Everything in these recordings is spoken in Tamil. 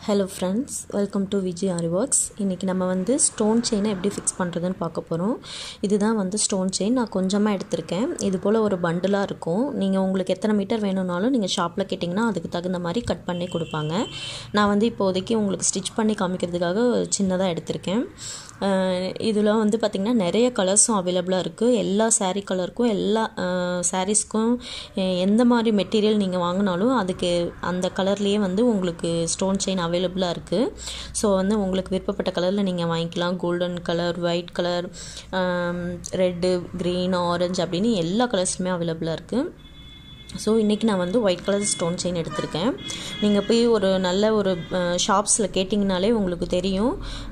hello friends welcome to Vijay Aari Works இன்றைக்கி நம்ம வந்து ஸ்டோன் செயினை எப்படி ஃபிக்ஸ் பண்ணுறதுன்னு பார்க்க போகிறோம் இதுதான் வந்து ஸ்டோன் செயின் நான் கொஞ்சமாக எடுத்திருக்கேன் இது போல் ஒரு பண்டிலாக இருக்கும் நீங்கள் உங்களுக்கு எத்தனை மீட்டர் வேணும்னாலும் நீங்கள் ஷாப்பில் கேட்டிங்கன்னா அதுக்கு தகுந்த மாதிரி கட் பண்ணி கொடுப்பாங்க நான் வந்து இப்போதைக்கு உங்களுக்கு ஸ்டிச் பண்ணி காமிக்கிறதுக்காக சின்னதாக எடுத்திருக்கேன் இதில் வந்து பார்த்திங்கன்னா நிறைய கலர்ஸும் அவைலபிளாக இருக்குது எல்லா சாரீ கலருக்கும் எல்லா சாரீஸ்க்கும் எந்த மாதிரி மெட்டீரியல் நீங்கள் வாங்கினாலும் அதுக்கு அந்த கலர்லேயே வந்து உங்களுக்கு ஸ்டோன் செயின் அவைலபிளாக இருக்குது ஸோ வந்து உங்களுக்கு விருப்பப்பட்ட கலரில் நீங்கள் வாங்கிக்கலாம் golden colour white colour red green orange அப்படின்னு எல்லா கலர்ஸுமே அவைலபிளாக இருக்குது ஸோ இன்றைக்கி நான் வந்து ஒயிட் கலர் ஸ்டோன் செயின் எடுத்திருக்கேன் நீங்கள் போய் ஒரு நல்ல ஒரு ஷாப்ஸில் கேட்டிங்கனாலே உங்களுக்கு தெரியும்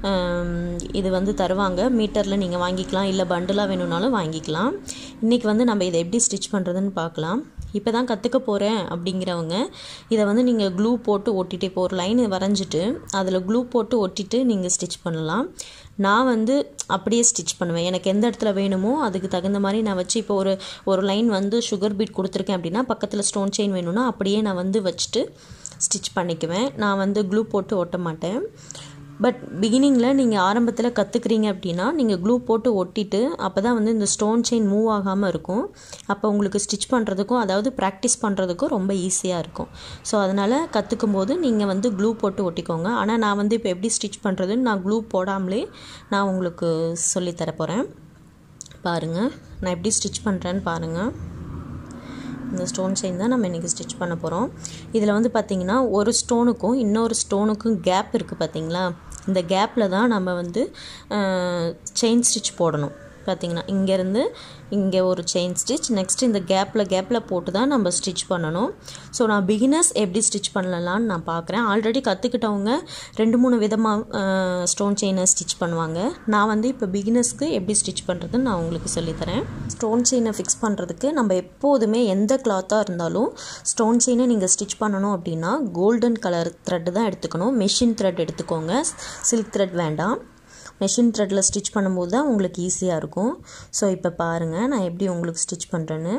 இது வந்து தருவாங்க மீட்டரில் நீங்கள் வாங்கிக்கலாம் இல்லை பண்டலாக வேணும்னாலும் வாங்கிக்கலாம் இன்றைக்கி வந்து நம்ம இதை எப்படி ஸ்டிச் பண்ணுறதுன்னு பார்க்கலாம் இப்போ தான் கற்றுக்க போகிறேன் அப்படிங்கிறவங்க இதை வந்து நீங்கள் க்ளூ போட்டு ஒட்டிட்டு இப்போ ஒரு லைன் வரைஞ்சிட்டு அதில் க்ளூ போட்டு ஒட்டிட்டு நீங்கள் ஸ்டிச் பண்ணலாம் நான் வந்து அப்படியே ஸ்டிச் பண்ணுவேன் எனக்கு எந்த இடத்துல வேணுமோ அதுக்கு தகுந்த மாதிரி நான் வச்சு இப்போ ஒரு ஒரு லைன் வந்து சுகர் பீட் கொடுத்துருக்கேன் அப்படின்னா பக்கத்தில் ஸ்டோன் செயின் வேணும்னா அப்படியே நான் வந்து வச்சுட்டு ஸ்டிச் பண்ணிக்குவேன் நான் வந்து க்ளூ போட்டு ஒட்ட மாட்டேன் பட் பிகினிங்கில் நீங்கள் ஆரம்பத்தில் கற்றுக்குறீங்க அப்படின்னா நீங்கள் க்ளூ போட்டு ஒட்டிட்டு அப்போ தான் வந்து இந்த ஸ்டோன் செயின் மூவ் ஆகாமல் இருக்கும் அப்போ உங்களுக்கு ஸ்டிச் பண்ணுறதுக்கும் அதாவது ப்ராக்டிஸ் பண்ணுறதுக்கும் ரொம்ப ஈஸியாக இருக்கும் ஸோ அதனால் கற்றுக்கும் போது நீங்கள் வந்து க்ளூ போட்டு ஒட்டிக்கோங்க ஆனால் நான் வந்து இப்போ எப்படி ஸ்டிச் பண்ணுறதுன்னு நான் க்ளூ போடாமலே நான் உங்களுக்கு சொல்லித்தர போகிறேன் பாருங்கள் நான் எப்படி ஸ்டிச் பண்ணுறேன்னு பாருங்கள் இந்த ஸ்டோன் செயின் தான் நம்ம இன்றைக்கி ஸ்டிச் பண்ண போகிறோம் இதில் வந்து பார்த்திங்கன்னா ஒரு ஸ்டோனுக்கும் இன்னொரு ஸ்டோனுக்கும் கேப் இருக்குது பார்த்திங்களா இந்த கேப்பில் தான் நம்ம வந்து செயின் ஸ்டிச் போடணும் பார்த்திங்கன்னா இங்கேருந்து இங்கே ஒரு செயின் ஸ்டிச் நெக்ஸ்ட் இந்த கேப்பில் கேப்பில் போட்டு தான் நம்ம ஸ்டிச் பண்ணணும் ஸோ நான் பிகினர்ஸ் எப்படி ஸ்டிச் பண்ணலான்னு நான் பார்க்குறேன் ஆல்ரெடி கற்றுக்கிட்டவங்க ரெண்டு மூணு விதமாக ஸ்டோன் செயினை ஸ்டிச் பண்ணுவாங்க நான் வந்து இப்போ பிகினர்ஸ்க்கு எப்படி ஸ்டிச் பண்ணுறதுன்னு நான் உங்களுக்கு சொல்லித்தரேன் ஸ்டோன் செயினை ஃபிக்ஸ் பண்ணுறதுக்கு நம்ம எப்போதுமே எந்த கிளாத்தாக இருந்தாலும் ஸ்டோன் செயினை நீங்கள் ஸ்டிச் பண்ணணும் அப்படின்னா கோல்டன் கலர் த்ரெட்டு தான் எடுத்துக்கணும் மெஷின் த்ரெட் எடுத்துக்கோங்க சில்க் த்ரெட் வேண்டாம் மெஷின் த்ரெட்டில் ஸ்டிச் பண்ணும்போது தான் உங்களுக்கு ஈஸியாக இருக்கும் ஸோ இப்போ பாருங்கள் நான் எப்படி உங்களுக்கு ஸ்டிச் பண்ணுறேன்னு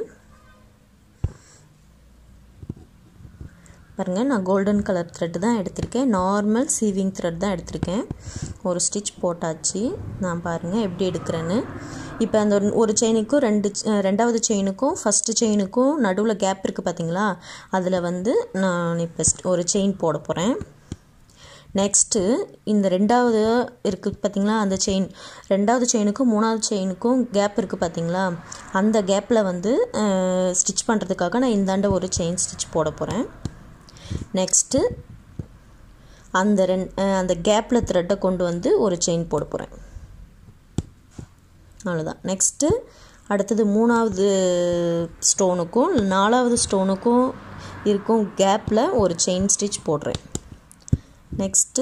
பாருங்கள் நான் கோல்டன் கலர் த்ரெட் தான் எடுத்திருக்கேன் நார்மல் சீவிங் த்ரெட் தான் எடுத்திருக்கேன் ஒரு ஸ்டிச் போட்டாச்சு நான் பாருங்கள் எப்படி எடுக்கிறேன்னு இப்போ அந்த ஒரு செயினுக்கும் ரெண்டு ரெண்டாவது செயினுக்கும் ஃபஸ்ட்டு செயினுக்கும் நடுவில் கேப் இருக்குது பார்த்தீங்களா அதில் வந்து நான் இப்போ ஒரு செயின் போட போகிறேன் நெக்ஸ்ட்டு இந்த ரெண்டாவது இருக்குது பார்த்திங்களா அந்த செயின் ரெண்டாவது செயினுக்கும் மூணாவது செயினுக்கும் கேப் இருக்குது பார்த்திங்களா அந்த கேப்பில் வந்து ஸ்டிச் பண்ணுறதுக்காக நான் இந்தாண்ட ஒரு செயின் ஸ்டிச் போட போகிறேன் நெக்ஸ்ட்டு அந்த ரெண் அந்த கேப்பில் த்ரெட்டை கொண்டு வந்து ஒரு செயின் போட போகிறேன் அவ்வளோதான் நெக்ஸ்ட்டு அடுத்தது மூணாவது ஸ்டோனுக்கும் நாலாவது ஸ்டோனுக்கும் இருக்கும் கேப்பில் ஒரு செயின் ஸ்டிச் போடுறேன் நெக்ஸ்ட்டு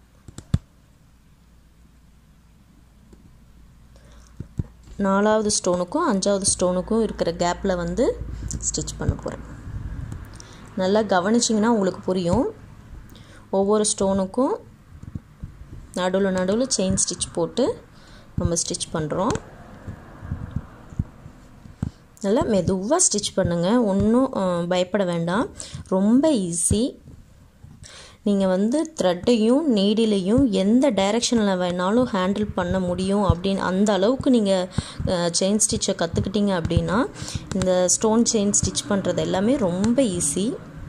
நாலாவது ஸ்டோனுக்கும் அஞ்சாவது ஸ்டோனுக்கும் இருக்கிற கேப்பில் வந்து ஸ்டிச் பண்ண போகிறேன் நல்லா கவனிச்சிங்கன்னா உங்களுக்கு புரியும் ஒவ்வொரு ஸ்டோனுக்கும் நடுவில் நடுவில் செயின் ஸ்டிச் போட்டு நம்ம ஸ்டிச் பண்ணுறோம் நல்லா மெதுவாக ஸ்டிச் பண்ணுங்கள் ஒன்றும் பயப்பட வேண்டாம் ரொம்ப ஈஸி நீங்கள் வந்து த்ரெட்டையும் நீடிலையும் எந்த டைரெக்ஷனில் வேணாலும் ஹேண்டில் பண்ண முடியும் அப்படின்னு அந்த அளவுக்கு நீங்கள் செயின் ஸ்டிச்சை கற்றுக்கிட்டீங்க அப்படின்னா இந்த ஸ்டோன் செயின் ஸ்டிச் பண்ணுறது எல்லாமே ரொம்ப ஈஸி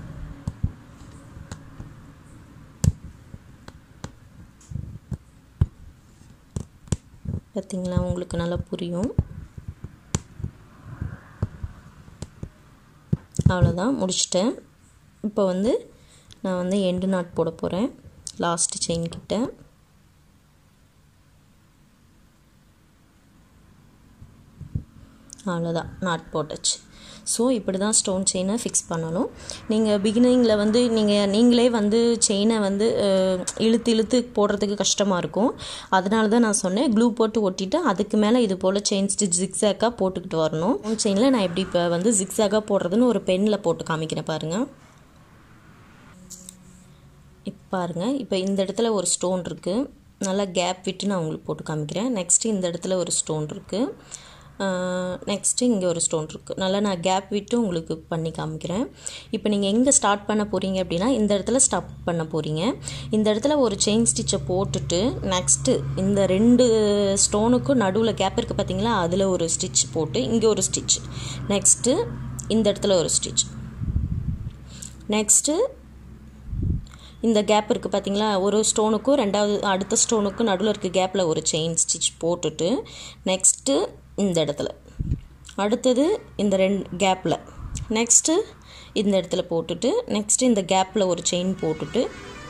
பார்த்திங்களா உங்களுக்கு நல்லா புரியும் அவ்வளோதான் முடிச்சிட்டேன் இப்போ வந்து நான் வந்து எண்டு நாட் போட போகிறேன் லாஸ்ட் செயின் கிட்ட அவ்வளோதான் நாட் போட்டாச்சு ஸோ இப்படி தான் ஸ்டோன் செயினை ஃபிக்ஸ் பண்ணணும் நீங்கள் பிகினிங்கில் வந்து நீங்கள் நீங்களே வந்து செயினை வந்து இழுத்து இழுத்து போடுறதுக்கு கஷ்டமாக இருக்கும் அதனால தான் நான் சொன்னேன் க்ளூ போட்டு ஒட்டிட்டு அதுக்கு மேலே இது போல் செயின் ஸ்டிச் ஜிக்ஸாக்காக போட்டுக்கிட்டு வரணும் செயினில் நான் எப்படி இப்போ வந்து ஜிக்ஸாக்காக போடுறதுன்னு ஒரு பெனில் போட்டு காமிக்கிறேன் பாருங்கள் இப்போ பாருங்கள் இப்போ இந்த இடத்துல ஒரு ஸ்டோன் இருக்குது நல்லா கேப் விட்டு நான் உங்களுக்கு போட்டு காமிக்கிறேன் நெக்ஸ்ட்டு இந்த இடத்துல ஒரு ஸ்டோன் இருக்குது நெக்ஸ்ட்டு இங்கே ஒரு ஸ்டோன் இருக்குது நல்லா நான் கேப் விட்டு உங்களுக்கு பண்ணி காமிக்கிறேன் இப்போ நீங்கள் எங்கே ஸ்டார்ட் பண்ண போகிறீங்க அப்படின்னா இந்த இடத்துல ஸ்டாப் பண்ண போகிறீங்க இந்த இடத்துல ஒரு செயின் ஸ்டிச்சை போட்டுட்டு நெக்ஸ்ட்டு இந்த ரெண்டு ஸ்டோனுக்கும் நடுவில் கேப் இருக்குது பார்த்தீங்களா அதில் ஒரு ஸ்டிச் போட்டு இங்கே ஒரு ஸ்டிச் நெக்ஸ்ட்டு இந்த இடத்துல ஒரு ஸ்டிச் நெக்ஸ்ட்டு இந்த கேப் இருக்குது பார்த்தீங்களா ஒரு ஸ்டோனுக்கும் ரெண்டாவது அடுத்த ஸ்டோனுக்கும் நடுவில் இருக்க கேப்பில் ஒரு செயின் ஸ்டிச் போட்டுட்டு நெக்ஸ்ட்டு இந்த இடத்துல அடுத்தது இந்த ரெண்டு கேப்பில் நெக்ஸ்ட்டு இந்த இடத்துல போட்டுட்டு நெக்ஸ்ட்டு இந்த கேப்பில் ஒரு செயின் போட்டுட்டு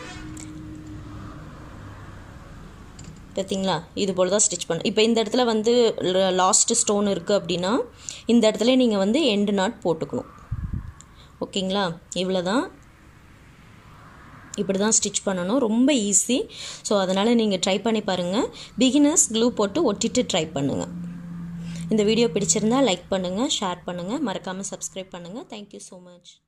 பார்த்தீங்களா இது போல் தான் ஸ்டிச் பண்ண இப்போ இந்த இடத்துல வந்து லாஸ்ட் ஸ்டோன் இருக்குது அப்படின்னா இந்த இடத்துல நீங்கள் வந்து எண்டு நாட் போட்டுக்கணும் ஓகேங்களா இவ்வளோ தான் இப்படி தான் ஸ்டிச் பண்ணணும் ரொம்ப ஈஸி ஸோ அதனால் நீங்கள் ட்ரை பண்ணி பாருங்கள் பிகினர்ஸ் க்ளூ போட்டு ஒட்டிட்டு ட்ரை பண்ணுங்கள் இந்த வீடியோ பிடிச்சிருந்தா லைக் பண்ணுங்கள் ஷேர் பண்ணுங்கள் மறக்காமல் சப்ஸ்கிரைப் பண்ணுங்கள் தேங்க்யூ ஸோ மச்